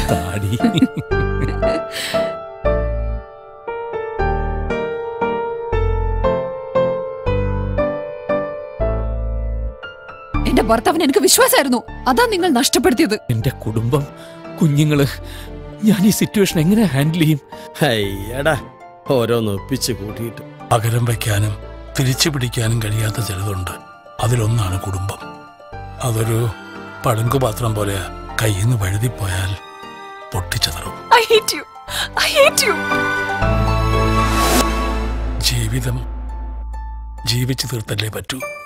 താടി എന്റെ ഭർത്താവിന് എനിക്ക് വിശ്വാസമായിരുന്നു അതാ നിങ്ങൾ നഷ്ടപ്പെടുത്തിയത് എന്റെ കുടുംബം കുഞ്ഞുങ്ങള് ഞാൻ ഈ സിറ്റുവേഷൻ എങ്ങനെ ഹാൻഡിൽ ചെയ്യും ഹയ്യടാ ഓരോന്ന് ഒപ്പിച്ച് കൂട്ടിയിട്ട് പകരം വയ്ക്കാനും തിരിച്ചു പിടിക്കാനും കഴിയാത്ത ചിലതുണ്ട് അതിലൊന്നാണ് കുടുംബം അതൊരു പളുങ്കുപാത്രം പോലെ കയ്യിൽ നിന്ന് വഴുതിപ്പോയാൽ പൊട്ടിച്ചതറും I hate you I hate you ജീവിതം ജീവിച്ചു തീർത്തല്ലേ പറ്റൂ